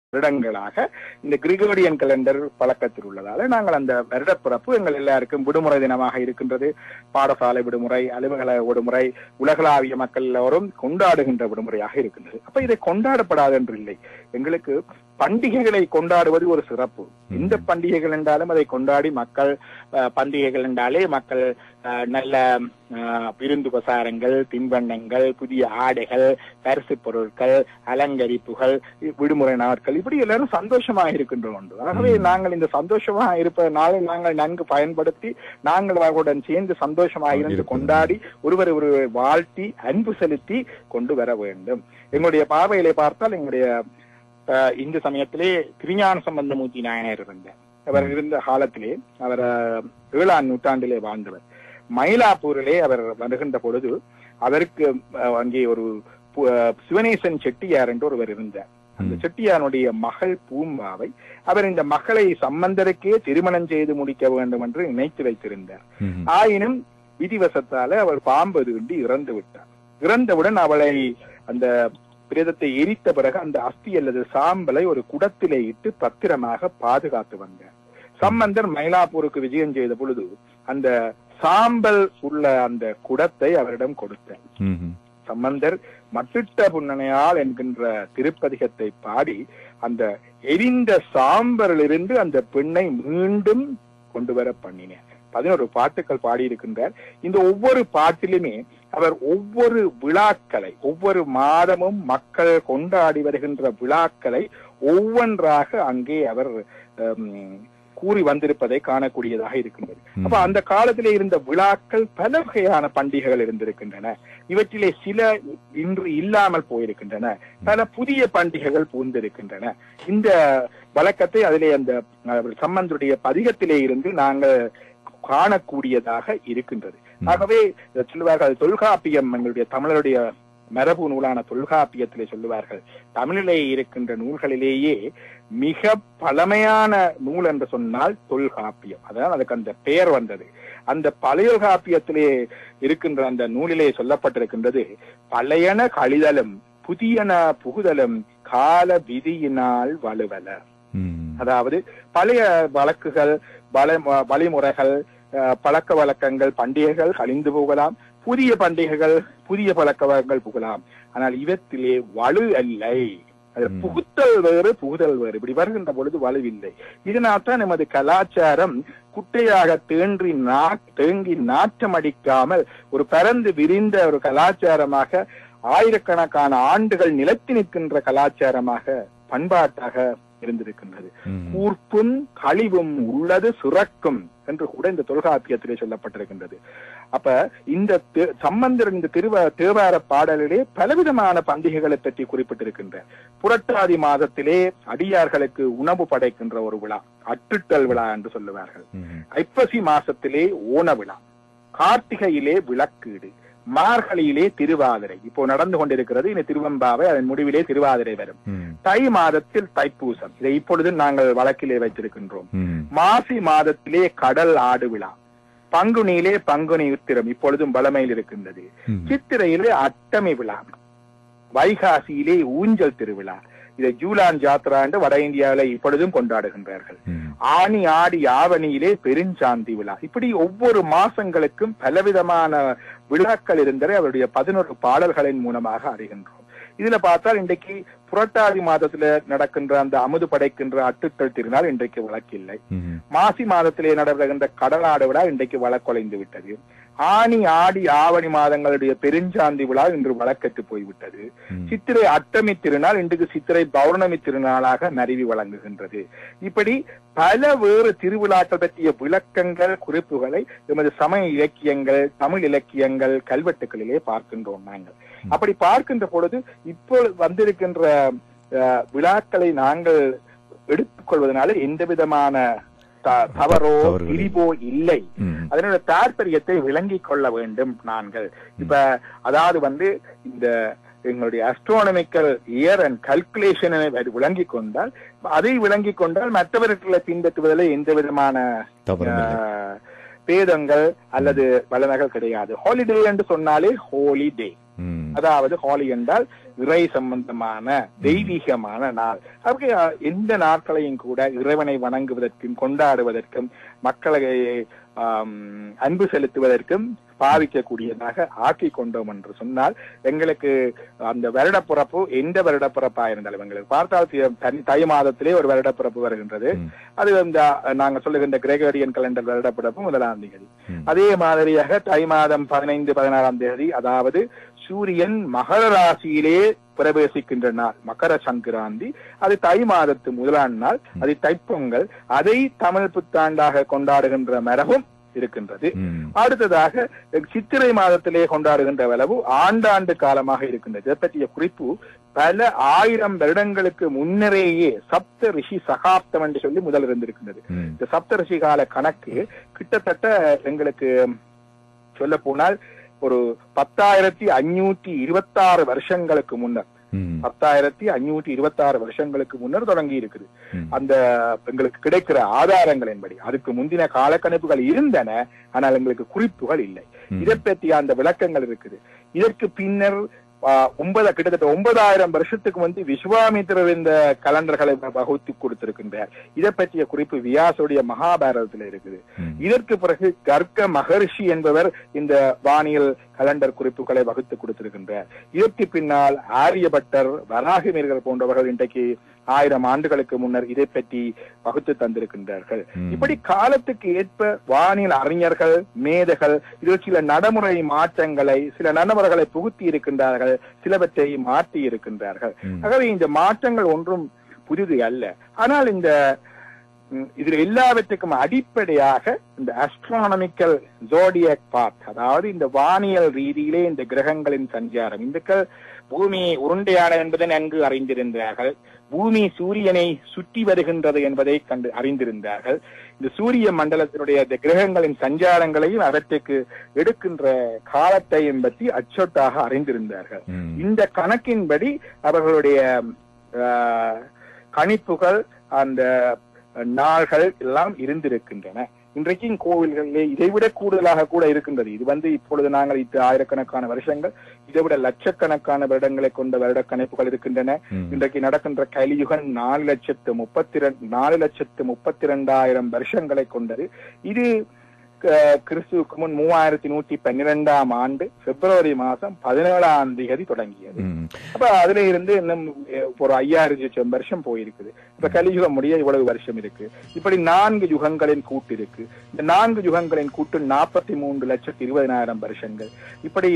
வருடங்களாக இந்த Gregorian calendar பழக்கத்தில் உள்ளதால நாங்கள் அந்த வருடப்பிறப்பு எங்கள் எல்லாருக்கும் விடுமுறை தினமாக இருக்கின்றது பாடசாலை விடுமுறை அலுவலக விடுமுறை உலகளாவிய மக்கள் எல்லோரும் கொண்டாடுகின்ற விடுமுறையாக இருக்கின்றது அப்ப இதை கொண்டாடப்படாது என்று இல்லை எங்களுக்கு பண்டிகைகளை கொண்டாடுவது ஒரு சிறப்பு எந்த பண்டிகைகள் என்றாலும் அதை கொண்டாடி மக்கள் அஹ், பண்டிகைகள் என்றாலே மக்கள் அஹ், நல்ல அஹ், விருந்து பிரசாரங்கள் தின்பண்டங்கள் புதிய ஆடைகள் பரிசு பொருட்கள் அலங்கரிப்புகள் விடுமுறை நாட்கள் இப்படி எல்லாரும் சந்தோஷமாக இருக்கின்றோம் உண்டு ஆகவே நாங்கள் இந்த சந்தோஷமாக இருப்பதனால நாங்கள் நன்கு பயன்படுத்தி நாங்கள் அவர்களுடன் சேர்ந்து சந்தோஷமாக இருந்து இருப்பது. கொண்டாடி ஒருவர் ஒருவரை வாழ்த்தி அன்பு செலுத்தி கொண்டு வர வேண்டும் எங்களுடைய பார்வையிலே பார்த்தால் எங்களுடைய அஹ், இந்து சமயத்திலே திருஞான சம்பந்தமூர்த்தி நாயனர் இருந்தார் அவர் இருந்த காலத்திலே அவர் அஹ், ஏழாம் நூற்றாண்டிலே வாழ்ந்தவர் மயிலாப்பூரிலே அவர் வருகின்ற பொழுது அவருக்கு அஹ், அங்கே ஒரு பு- அஹ், சிவனேசன் செட்டியார் என்று ஒருவர் இருந்தார் அந்த ம். செட்டியாருடைய மகள் பூம்பாவை அவர் இந்த மகளை சம்பந்தருக்கே திருமணம் செய்து முடிக்க வேண்டும் என்று நினைத்து வைத்திருந்தார் ம். ஆயினும் விதிவசத்தால அவள் பாம்பு தீண்டி இறந்து விட்டார் இறந்தவுடன் அவளை அந்த பிரேதத்தை எரித்த பிறகு அந்த அஸ்தி அல்லது சாம்பலை ஒரு குடத்திலே இட்டு பத்திரமாக பாதுகாத்து வந்தார் சம்பந்தர் மயிலாப்பூருக்கு விஜயம் செய்த பொழுது அந்த சாம்பல் உள்ள அந்த குடத்தை அவரிடம் கொடுத்தார் ம். சம்பந்தர் மட்டிட்ட புன்னணையால் என்கின்ற திருப்பதிகத்தை பாடி அந்த எரிந்த சாம்பரிலிருந்து அந்த பெண்ணை மீண்டும் கொண்டு வர பண்ணினார் பதினோரு பாட்டுக்கள் பாடியிருக்கின்றார் இந்த ஒவ்வொரு பாட்டிலுமே அவர் ஒவ்வொரு விழாக்களை ஒவ்வொரு மாதமும் மக்கள் கொண்டாடி வருகின்ற விழாக்களை ஒவ்வொன்றாக அங்கே அவர் ஹம், கூறி வந்திருப்பதை காணக்கூடியதாக இருக்கின்றது அப்ப அந்த காலத்திலே இருந்த விழாக்கள் பல வகையான பண்டிகைகள் இருந்திருக்கின்றன இவற்றிலே சில இன்று இல்லாமல் போயிருக்கின்றன பல புதிய பண்டிகைகள் பூந்திருக்கின்றன இந்த வழக்கத்தை அதிலே அந்த அஹ், சம்பந்தருடைய பதிகத்திலே இருந்து நாங்கள் காணக்கூடியதாக இருக்கின்றது ஆகவே இதை சொல்லுவார்கள் தொல்காப்பியம் எங்களுடைய தமிழருடைய மரபு நூலான தொல்காப்பியத்திலே சொல்லுவார்கள் தமிழிலே இருக்கின்ற நூல்களிலேயே மிக பழமையான நூல் என்று சொன்னால் தொல்காப்பியம் அதான் அதுக்கு அந்த பெயர் வந்தது அந்த பழைய காப்பியத்திலே இருக்கின்ற அந்த நூலிலே சொல்லப்பட்டிருக்கின்றது பழையன கழிதலும் புதியன புகுதலும் கால விதியினால் வலுவல ம். அதாவது பழைய வழக்குகள் வள- வழிமுறைகள் அஹ், பழக்க வழக்கங்கள் பண்டிகைகள் கழிந்து போகலாம் புதிய பண்டிகைகள் புதிய பழக்க வழக்கங்கள் புகலாம் ஆனால் இவற்றிலே வலு அல்லை அது ம். புகுத்தல் வேறு புகுதல் வேறு இப்படி வருகின்ற பொழுது வலுவில்லை இதனால் தான் நமது கலாச்சாரம் குட்டையாக தேன்றி நா தேங்கி நாற்றம் அடிக்காமல் ஒரு பரந்து விரிந்த ஒரு கலாச்சாரமாக ஆயிரக்கணக்கான ஆண்டுகள் நிலைத்து நிற்கின்ற கலாச்சாரமாக பண்பாட்டாக இருந்திருக்கின்றது ம். கூர்ப்பும் கழிவும் உள்ளது சுரக்கும் என்று கூட இந்த தொல்காப்பியத்திலே சொல்லப்பட்டிருக்கின்றது அப்ப இந்த தி- சம்பந்தர் இந்த திருவ தேவார பாடலிலே பலவிதமான பண்டிகைகளை பற்றி குறிப்பிட்டிருக்கின்ற புரட்டாதி மாதத்திலே அடியார்களுக்கு உணவு படைக்கின்ற ஒரு விழா அட்டுட்டல் விழா என்று சொல்லுவார்கள் ம். ஐப்பசி மாசத்திலே ஓண விழா கார்த்திகையிலே விளக்கீடு மார்கழியிலே திருவாதிரை இப்போ நடந்து கொண்டிருக்கிறது இனி திருவம்பாவை அதன் முடிவிலே திருவாதிரை வரும் ம். தை மாதத்தில் தைப்பூசம் இதை இப்பொழுது நாங்கள் வழக்கிலே வைத்திருக்கின்றோம் ம். மாசி மாதத்திலே கடல் ஆடு விழா பங்குனியிலே பங்குனி உத்திரம் இப்பொழுதும் பலமையில் இருக்கின்றது ம். சித்திரையிலே அட்டமி விழா வைகாசியிலே ஊஞ்சல் திருவிழா இதை ஜூலான் ஜாத்ரா என்று வட இந்தியாவில இப்பொழுதும் கொண்டாடுகின்றார்கள் ம். ஆனி ஆடி ஆவணியிலே பெருஞ்சாந்தி விழா இப்படி ஒவ்வொரு மாசங்களுக்கும் பலவிதமான விழாக்கள் இருந்ததை அவருடைய பதினோரு பாடல்களின் மூலமாக அறிகின்றோம் இதுல பார்த்தால் இன்றைக்கு புரட்டாதி மாதத்துல நடக்கின்ற அந்த அமுது படைக்கின்ற அட்டுத்தல் திருநாள் இன்றைக்கு வழக்கில்லை ம். மாசி மாதத்திலே நடைபெறுகின்ற கடலாடு விழா இன்றைக்கு வழக்கொலைந்து விட்டது ஆனி ஆடி ஆவணி மாதங்களுடைய பெருஞ்சாந்தி விழா இன்று வழக்கற்று போய்விட்டது ம். சித்திரை அட்டமி திருநாள் இன்றைக்கு சித்திரை பௌர்ணமி திருநாளாக நறுவி வழங்குகின்றது இப்படி பல வேறு திருவிழாக்கள் பற்றிய விளக்கங்கள் குறிப்புகளை எமது சமய இலக்கியங்கள் தமிழ் இலக்கியங்கள் கல்வெட்டுகளிலே பார்க்கின்றோம் நாங்கள் அப்படி பார்க்கின்ற பொழுது இப்போ வந்திருக்கின்ற அஹ், விழாக்களை நாங்கள் எடுத்துக்கொள்வதனால எந்த விதமான த- தவறோ தவறுகள் திரிவோ இல்லை ம். அதனோட தாற்பயத்தை விளங்கிக் கொள்ள வேண்டும் நாங்கள் இப்ப அதாவது வந்து இந்த எங்களுடைய அஸ்ட்ரானமிக்கல் இயர் அண்ட் கல்குலேஷனை விளங்கிக் கொண்டால் அதை விளங்கிக் கொண்டால் மற்றவர்களை பின்பற்றுவதில் எந்த விதமான தவறுமில்லை. ஆஹ், பேதங்கள் அல்லது வல்லமைகள் கிடையாது ஹாலிடே என்று சொன்னாலே ஹோலிடே ம். ம். அதாவது ஹாலி என்றால் இறை சம்பந்தமான தெய்வீகமான நாள் அப்படி அஹ், எந்த நாட்களையும் கூட இறைவனை வணங்குவதற்கும் கொண்டாடுவதற்கும் மக்களை ஆம், அன்பு செலுத்துவதற்கும் பாவிக்கக்கூடியதாக ஆக்கி கொண்டோம் என்று சொன்னால் எங்களுக்கு அந்த வருடப்பிறப்பு எந்த வருடப்பிறப்பா இருந்தாலும் எங்களுக்கு பார்த்தால் தி- தனி- தை மாதத்திலே ஒரு வருடப்பிறப்பு வருகின்றது ம். அது இந்த நாங்க சொல்லுகின்ற கிரேகரியன் கலண்டர் வருடப்பிறப்பு முதலாம் தேதி ம். அதே மாதிரியாக தை மாதம் பதினைந்து பதினாறாம் தேதி அதாவது சூரியன் மகர ராசியிலே பிரவேசிக்கின்ற நாள் மகர சங்கராந்தி அது தை மாதத்து முதலாம் நாள் அது தைப்பொங்கல் அதை தமிழ் புத்தாண்டாக கொண்டாடுகின்ற மரபும் இருக்கின்றது ம். அடுத்ததாக சித்திரை மாதத்திலே கொண்டாடுகின்ற அளவு ஆண்டாண்டு காலமாக இருக்கின்றது இதை பற்றிய குறிப்பு பல ஆயிரம் வருடங்களுக்கு முன்னரேயே சப்த ரிஷி சகாப்தம் என்று சொல்லி முதல் இருந்திருக்கின்றது ம். இந்த சப்த ரிஷி கால கணக்கு கிட்டத்தட்ட எங்களுக்கு சொல்ல போனால் ஒரு பத்தாயிரத்தி அஞ்சூத்தி இருபத்தாறு வருஷங்களுக்கு முன்னர் ம். பத்தாயிரத்தி அஞ்சூத்தி இருபத்தாறு வருஷங்களுக்கு முன்னர் தொடங்கி இருக்குது ம். அந்த எங்களுக்கு கிடைக்கிற ஆதாரங்களின்படி அதுக்கு முந்தின காலக்கணிப்புகள் இருந்தன ஆனால் எங்களுக்கு குறிப்புகள் இல்லை ம். இதை பற்றிய அந்த விளக்கங்கள் இருக்குது இதற்கு பின்னர் ஆ, ஒன்பது கிட்டத்தட்ட ஒன்பதாயிரம் வருஷத்துக்கு வந்து விஸ்வாமித்திரர் இந்த கலண்டர்களை வகுத்து கொடுத்திருக்கின்றார் இதை பற்றிய குறிப்பு வியாசுடைய மகாபாரதத்துல இருக்குது ம். இதற்கு பிறகு கர்க்க மகர்ஷி என்பவர் இந்த வானியல் கலண்டர் குறிப்புகளை வகுத்து கொடுத்திருக்கின்றார் இதற்கு பின்னால் ஆரியபட்டர் வராகிமீர்கள் போன்றவர்கள் இன்றைக்கு ஆயிரம் ஆண்டுகளுக்கு முன்னர் இதை பற்றி வகுத்து தந்திருக்கின்றார்கள் ம். இப்படி காலத்துக்கு ஏற்ப வானியல் அறிஞர்கள் மேதைகள் இதில் சில நடைமுறை மாற்றங்களை சில நடைமுறைகளை புகுத்தி இருக்கின்றார்கள் சிலவற்றை மாற்றி இருக்கின்றார்கள் ம். ஆகவே இந்த மாற்றங்கள் ஒன்றும் புதிது அல்ல ஆனால் இந்த ம், இதுல எல்லாவற்றுக்கும் அடிப்படையாக இந்த அஸ்ட்ரானமிக்கல் ஜோடியக் பாத் அதாவது இந்த வானியல் ரீதியிலே இந்த கிரகங்களின் சஞ்சாரம் இந்த க- பூமி உருண்டையான என்பதை நன்கு அறிந்திருந்தார்கள் பூமி சூரியனை சுற்றி வருகின்றது என்பதை கண்டு அறிந்திருந்தார்கள் இந்த சூரிய மண்டலத்தினுடைய இந்த கிரகங்களின் சஞ்சாரங்களையும் அவற்றுக்கு எடுக்கின்ற காலத்தையும் பற்றி அச்சொட்டாக அறிந்திருந்தார்கள் ம். இந்த கணக்கின்படி அவர்களுடைய ஆஹ், கணிப்புகள் அந்த நாள்கள் எல்லாம் இருந்திருக்கின்றன இன்றைக்கும் கோவில்களிலே இதைவிட கூடுதலாக கூட இருக்கின்றது இது வந்து இப்பொழுது நாங்கள் இது ஆயிரக்கணக்கான வருஷங்கள் இதைவிட லட்சக்கணக்கான வருடங்களை கொண்ட வருட கணிப்புகள் இருக்கின்றன ம். இன்றைக்கு நடக்கின்ற கலியுகம் நாலு லட்சத்து முப்பத்தி ரெண்டு நாலு லட்சத்து முப்பத்தி ரெண்டாயிரம் வருஷங்களை கொண்டது இது க- கிறிஸ்துவுக்கு முன் மூவாயிரத்தி நூத்தி பன்னிரெண்டாம் ஆண்டு பிப்ரவரி மாசம் பதினேழாம் தேதி தொடங்கியது ம். அப்ப அதுல இருந்து இன்னும் அஹ், ஒரு ஐயாயிரம் லட்சம் வருஷம் போயிருக்குது இப்ப கலியுகம் முடிய இவ்வளவு வருஷம் இருக்கு இப்படி நான்கு யுகங்களின் கூட்டு இருக்கு இந்த நான்கு யுகங்களின் கூட்டு நாற்பத்தி மூன்று லட்சத்தி இருபதினாயிரம் வருஷங்கள் இப்படி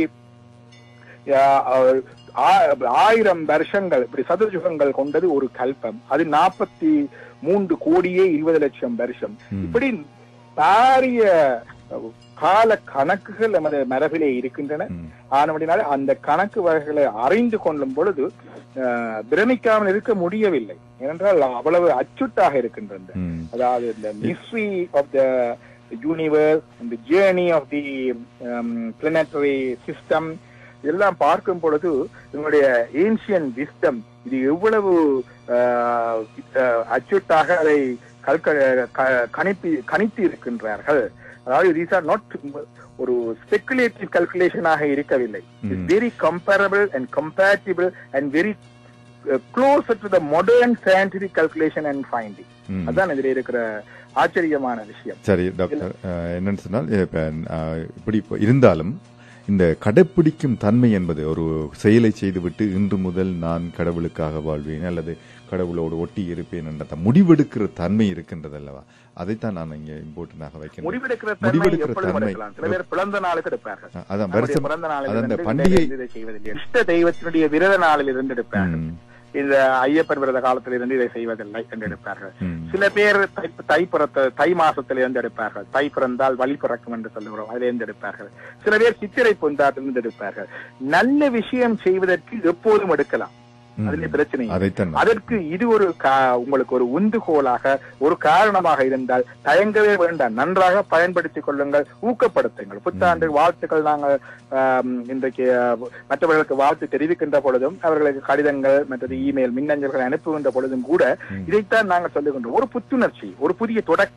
ஆஹ், ஆ- ஆயிரம் வருஷங்கள் இப்படி சதுர்யுகங்கள் கொண்டது ஒரு கல்பம் அது நாற்பத்தி மூன்று கோடியே இருபது லட்சம் வருஷம் ம். இப்படி பாரிய அஹ், கால கணக்குகள் நமது மரபிலே இருக்கின்றன ம். ஆனபடினால அந்த கணக்கு வகைகளை அறிந்து கொள்ளும் பொழுது அஹ், பிரமிக்காமல் இருக்க முடியவில்லை ஏனென்றால் அவ்வளவு அச்சுட்டாக இருக்கின்றன ம். அதாவது இந்த மிஸ்ட்ரி ஆஃப் த யூனிவர்ஸ் இந்த journey of the planetary system இதெல்லாம் பார்க்கும் பொழுது இதனுடைய ஏன்சியன் விஸ்டம் இது எவ்வளவு அஹ், அஹ், அச்சுட்டாக அதை கல்க- க- கணிப்பி கணித்து இருக்கின்றார்கள் அதாவது தீஸ் ஆர் நாட் ஒரு ஸ்பெகுலேட்டிவ் கல்குலேஷனாக இருக்கவில்லை hmm. Very comparable and compatible and very close to the modern scientific calculation and finding hmm. அதான் இதுல இருக்கிற ஆச்சரியமான விஷயம் சரி டாக்டர் அஹ், என்னன்னு சொன்னால் இப்ப அஹ், இப்படி இப்ப இருந்தாலும் இந்த கடைப்பிடிக்கும் தன்மை என்பது ஒரு செயலை செய்துவிட்டு இன்று முதல் நான் கடவுளுக்காக வாழ்வேன் அல்லது கடவுளோடு ஒட்டி இருப்பேன் என்ற அந்த முடிவெடுக்கிற தன்மை இருக்கின்றது அல்லவா அதைத்தான் நான் இங்கே இம்போர்ட்டனாக வைக்கிறேன் முடிவெடுக்கிற தன்மை முடிவெடுக்கிற எப்பொழுதும் தன்மை. எடுக்கலாம் சில பேர் பிறந்த நாளுக்கு எடுப்பார்கள் அஹ், அதான் நம்முடைய வருஷம் பிறந்த நாளில் அது அந்த இருந்து பண்டிகை இதை- இதை செய்வதில்லை இஷ்ட தெய்வத்தினுடைய விரத நாளில் இருந்து எடுப்பார்கள் ம், இந்த ஐயப்பன் விரத காலத்தில் இருந்து இதை செய்வதில்லை என்று எடுப்பார்கள் ம், சில பேர் தை தை பிறத்த தை மாசத்துல இருந்து எடுப்பார்கள் தை பிறந்தால் வழி பிறக்கும் என்று சொல்லுகிறோம் அதில இருந்து எடுப்பார்கள் சில பேர் சித்திரை பொந்தாட்டிலிருந்து எடுப்பார்கள் நல்ல விஷயம் செய்வதற்கு எப்போதும் எடுக்கலாம் ம். அதுல பிரச்சனை இல்லை. அதைத்தான் நான் அதற்கு இது ஒரு கா- உங்களுக்கு ஒரு உந்துகோலாக ஒரு காரணமாக இருந்தால் தயங்கவே வேண்டாம் நன்றாக பயன்படுத்திக் கொள்ளுங்கள் ஊக்கப்படுத்துங்கள் புத்தாண்டு வாழ்த்துக்கள் நாங்கள் ஆம், இன்றைக்கு அஹ், மற்றவர்களுக்கு வாழ்த்து தெரிவிக்கின்ற பொழுதும் அவர்களுக்கு கடிதங்கள் மற்றது இமெயில் மின்னஞ்சல்கள் அனுப்புகின்ற பொழுதும் கூட ம். இதைத்தான் நாங்கள் சொல்லுகின்றோம் ஒரு புத்துணர்ச்சி ஒரு புதிய தொடக்கம்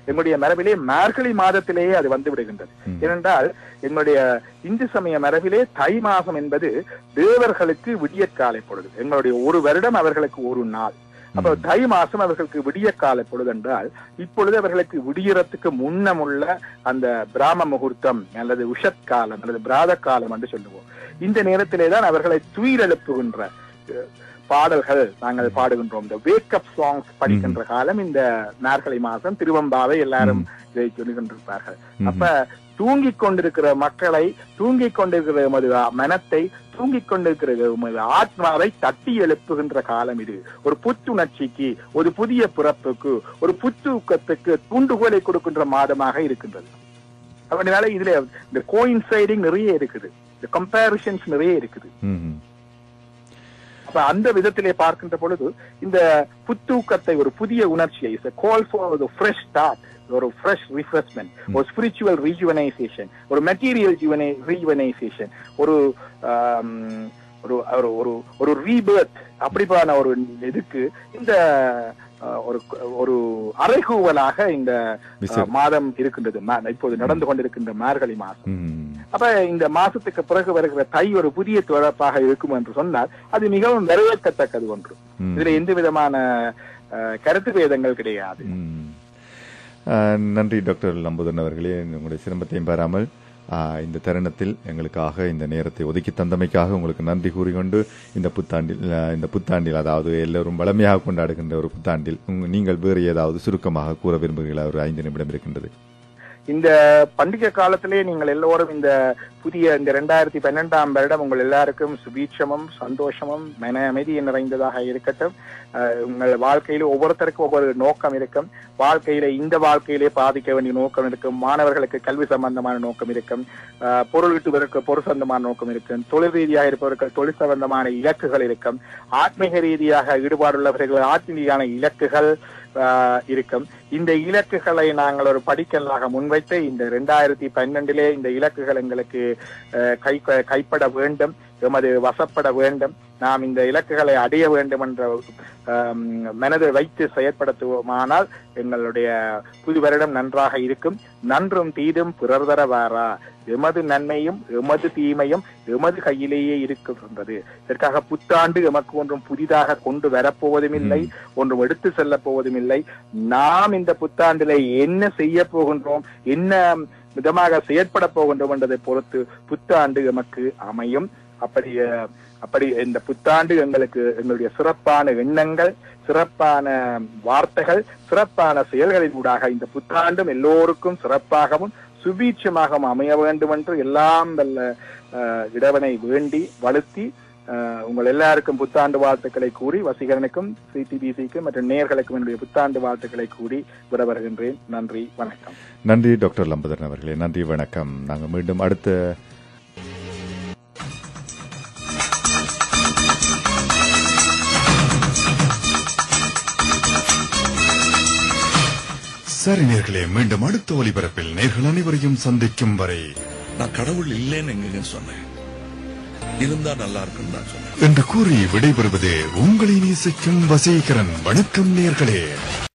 எங்களுடைய மரபிலே மார்கழி மாதத்திலேயே அது வந்து விடுகின்றது ம். ஏனென்றால் எங்களுடைய இந்து சமய மரபிலே தை மாசம் என்பது தேவர்களுக்கு விடியற்காலை பொழுது எங்களுடைய ஒரு வருடம் அவர்களுக்கு ஒரு நாள் அப்ப ம். தை மாசம் அவர்களுக்கு விடிய கால பொழுது என்றால் இப்பொழுது அவர்களுக்கு விடியறதுக்கு முன்னமுள்ள அந்த பிராம முகூர்த்தம் அல்லது உஷத்காலம் அல்லது பிராத காலம் என்று சொல்லுவோம் இந்த நேரத்திலே தான் அவர்களை துயிரெழுப்புகின்ற அஹ், பாடல்கள் நாங்கள் பாடுகின்றோம் இந்த வேக்கப் சாங்ஸ் படிக்கின்ற காலம் இந்த நாற்கலை மாசம் திருவம்பாவை எல்லாரும் இதை சொல்லுகின்றிருப்பார்கள் ம். அப்ப தூங்கிக் கொண்டிருக்கிற மக்களை தூங்கிக் கொண்டிருக்கிற எமது மனத்தை தூங்கிக் கொண்டிருக்கிற எமது ஆத்மாவை தட்டி எழுப்புகின்ற காலம் இது ஒரு புத்துணர்ச்சிக்கு ஒரு புதிய பிறப்புக்கு ஒரு புத்தூக்கத்துக்கு தூண்டுகோலை கொடுக்கின்ற மாதமாக இருக்கின்றது அப்படினால இதுல இந்த கோயின்சைடிங் நிறைய இருக்குது இந்த கம்பேரிசன்ஸ் நிறைய இருக்குது ம், ம். அப்ப அந்த விதத்திலே பார்க்கின்ற பொழுது இந்த புத்தூக்கத்தை ஒரு புதிய உணர்ச்சியை கால் ஃபார் ஃப்ரெஷ் ஸ்டார்ட் ஒரு ஃப்ரெஷ் ரிஃப்ரெஷ்மெண்ட் ஒரு ஸ்பிரிச்சுவல் ரீஜுவனைசேஷன் ஒரு மெட்டீரியல் ரீஜுவனைசேஷன் ஒரு ஆம், ஒரு ஒரு ஒரு ஒரு ரீபர்த் அப்படிப்பான ஒரு இதுக்கு இந்த அஹ், ஒரு ஒரு அறைகூவலாக இந்த அஹ், விசில். மாதம் இருக்கின்றது மா- இப்போது நடந்து கொண்டிருக்கின்ற மார்கழி மாதம் ம். அப்ப இந்த மாசத்துக்கு பிறகு வருகிற தை ஒரு புதிய துறப்பாக இருக்கும் என்று சொன்னால் அது மிகவும் வரவேற்கத்தக்கது ஒன்று ம். இதுல எந்த விதமான அஹ், கருத்து பேதங்கள் கிடையாது ம். அஹ், நன்றி டாக்டர் லம்புதன் அவர்களே உங்களுடைய சிரமத்தையும் பாராமல் அஹ், இந்த தருணத்தில் எங்களுக்காக இந்த நேரத்தை ஒதுக்கி தந்தமைக்காக உங்களுக்கு நன்றி கூறிக்கொண்டு இந்த புத்தாண்டில் அஹ், இந்த புத்தாண்டில் அதாவது எல்லோரும் வளமையாக கொண்டாடுகின்ற ஒரு புத்தாண்டில் உங்க- நீங்கள் வேறு ஏதாவது சுருக்கமாக கூற விரும்புகிறீர்களா ஒரு ஐந்து நிமிடம் இருக்கின்றது இந்த பண்டிகை காலத்திலே நீங்கள் எல்லோரும் இந்த புதிய இந்த ரெண்டாயிரத்தி பன்னெண்டாம் வருடம் உங்கள் எல்லாருக்கும் சுபீட்சமும் சந்தோஷமும் மன அமைதி நிறைந்ததாக இருக்கட்டும் அஹ், உங்கள் வாழ்க்கையில ஒவ்வொருத்தருக்கும் ஒவ்வொரு நோக்கம் இருக்கும் வாழ்க்கையில இந்த வாழ்க்கையிலே பாதிக்க வேண்டிய நோக்கம் இருக்கும் மாணவர்களுக்கு கல்வி சம்பந்தமான நோக்கம் இருக்கும் அஹ், பொருள் ஈட்டுவதற்கு பொருள் சம்பந்தமான நோக்கம் இருக்கும் தொழில் ரீதியாக இருப்பவர்கள் தொழில் சம்பந்தமான இலக்குகள் இருக்கும் ஆத்மீக ரீதியாக ஈடுபாடுள்ளவர்கள் ஆத்மீக இலக்குகள் ஆஹ் இருக்கும் இந்த இலக்குகளை நாங்கள் ஒரு படிக்கலாக முன்வைத்து இந்த ரெண்டாயிரத்தி பன்னெண்டிலே இந்த இலக்குகள் எங்களுக்கு ஆஹ் கை கைப்பட வேண்டும் எமது வசப்பட வேண்டும் நாம் இந்த இலக்குகளை அடைய வேண்டும் என்ற ஆம், மனதை வைத்து செயற்படுத்துவோமானால் எங்களுடைய புது வருடம் நன்றாக இருக்கும் நன்றும் தீதும் பிறர் தர வாரா எமது நன்மையும் எமது தீமையும் எமது கையிலேயே இருக்கின்றது இதற்காக புத்தாண்டு எமக்கு ஒன்றும் புதிதாக கொண்டு வரப்போவதும் இல்லை ஒன்றும் எடுத்து செல்ல போவதும் இல்லை நாம் இந்த புத்தாண்டில என்ன செய்ய போகின்றோம் என்ன விதமாக செயற்பட போகின்றோம் என்பதை பொறுத்து புத்தாண்டு எமக்கு அமையும் அப்படி அஹ், அப்படி இந்த புத்தாண்டு எங்களுக்கு எங்களுடைய சிறப்பான எண்ணங்கள் சிறப்பான வார்த்தைகள் சிறப்பான செயல்களின் ஊடாக இந்த புத்தாண்டும் எல்லோருக்கும் சிறப்பாகவும் சுபீட்சமாகவும் அமைய வேண்டும் என்று எல்லாம் வல்ல அஹ், இறைவனை வேண்டி வலுத்தி அஹ், உங்கள் எல்லாருக்கும் புத்தாண்டு வாழ்த்துக்களை கூறி வசீகரனுக்கும் சிடிபிசிக்கும் மற்றும் நேர்களுக்கும் என்னுடைய புத்தாண்டு வாழ்த்துக்களை கூறி விட வருகின்றேன் நன்றி வணக்கம் நன்றி டாக்டர் லம்பதரன் அவர்களே நன்றி வணக்கம் நாங்கள் மீண்டும் அடுத்த சரி நேர்களே மீண்டும் அடுத்த ஒலிபரப்பில் நேர்கள் அனைவரையும் சந்திக்கும் வரை நான் கடவுள் இல்லைன்னு எங்க சொன்னேன் இருந்தா நல்லா இருக்குன்னு நான் சொன்னேன் என்று கூறி விடைபெறுவது உங்களை நேசிக்கும் வசீகரன் வணக்கம் நேர்களே